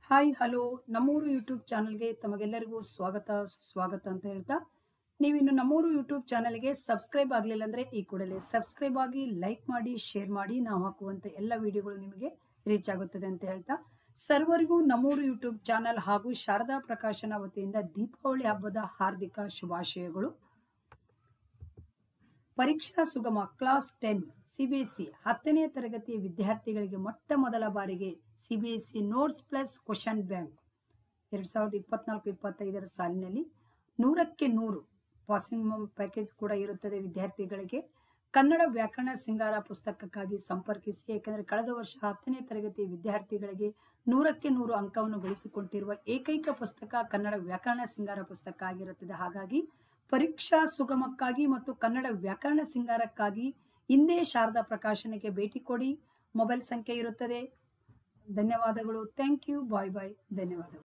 hi hello ನಮ್ಮೂರು YouTube ಚಾನಲ್ಗೆ ತಮಗೆಲ್ಲರಿಗೂ ಸ್ವಾಗತ ಸುಸ್ವಾಗತ ಅಂತ ಹೇಳ್ತಾ ನೀವಿನ್ನು ನಮ್ಮೂರು ಯೂಟ್ಯೂಬ್ ಚಾನಲ್ಗೆ ಸಬ್ಸ್ಕ್ರೈಬ್ ಆಗಲಿಲ್ಲ ಅಂದರೆ ಈ ಕೂಡಲೇ ಸಬ್ಸ್ಕ್ರೈಬ್ ಆಗಿ ಲೈಕ್ ಮಾಡಿ ಶೇರ್ ಮಾಡಿ ನಾವು ಹಾಕುವಂಥ ಎಲ್ಲ ವಿಡಿಯೋಗಳು ನಿಮಗೆ ರೀಚ್ ಆಗುತ್ತದೆ ಅಂತ ಹೇಳ್ತಾ ಸರ್ವರಿಗೂ ನಮ್ಮೂರು ಯೂಟ್ಯೂಬ್ ಚಾನಲ್ ಹಾಗೂ ಶಾರದಾ ಪ್ರಕಾಶನ ವತಿಯಿಂದ ದೀಪಾವಳಿ ಹಬ್ಬದ ಹಾರ್ದಿಕ ಶುಭಾಶಯಗಳು ಪರೀಕ್ಷಾ ಸುಗಮ ಕ್ಲಾಸ್ ಟೆನ್ ಸಿಬಿಎಸ್ಇ ಹತ್ತನೇ ತರಗತಿಯ ವಿದ್ಯಾರ್ಥಿಗಳಿಗೆ ಮೊಟ್ಟ ಮೊದಲ ಬಾರಿಗೆ CBSE notes plus question bank ಎರಡು ಸಾವಿರದ ಇಪ್ಪತ್ನಾಲ್ಕು ಇಪ್ಪತ್ತೈದರ ಸಾಲಿನಲ್ಲಿ ನೂರಕ್ಕೆ ನೂರು ಪಾಸಿಂಗ್ ಪ್ಯಾಕೇಜ್ ಕೂಡ ಇರುತ್ತದೆ ವಿದ್ಯಾರ್ಥಿಗಳಿಗೆ ಕನ್ನಡ ವ್ಯಾಕರಣ ಸಿಂಗಾರ ಪುಸ್ತಕಕ್ಕಾಗಿ ಸಂಪರ್ಕಿಸಿ ಏಕೆಂದರೆ ಕಳೆದ ವರ್ಷ ಹತ್ತನೇ ತರಗತಿ ವಿದ್ಯಾರ್ಥಿಗಳಿಗೆ ನೂರಕ್ಕೆ ನೂರು ಅಂಕವನ್ನು ಗಳಿಸಿಕೊಂಡಿರುವ ಏಕೈಕ ಪುಸ್ತಕ ಕನ್ನಡ ವ್ಯಾಕರಣ ಸಿಂಗಾರ ಪುಸ್ತಕ ಆಗಿರುತ್ತದೆ ಹಾಗಾಗಿ ಪರೀಕ್ಷಾ ಸುಗಮಕ್ಕಾಗಿ ಮತ್ತು ಕನ್ನಡ ವ್ಯಾಕರಣ ಸಿಂಗಾರಕ್ಕಾಗಿ ಹಿಂದೆ ಶಾರದಾ ಪ್ರಕಾಶನಕ್ಕೆ ಭೇಟಿ ಕೊಡಿ ಮೊಬೈಲ್ ಸಂಖ್ಯೆ ಇರುತ್ತದೆ ಧನ್ಯವಾದಗಳು ಥ್ಯಾಂಕ್ ಯು ಬಾಯ್ ಬಾಯ್ ಧನ್ಯವಾದಗಳು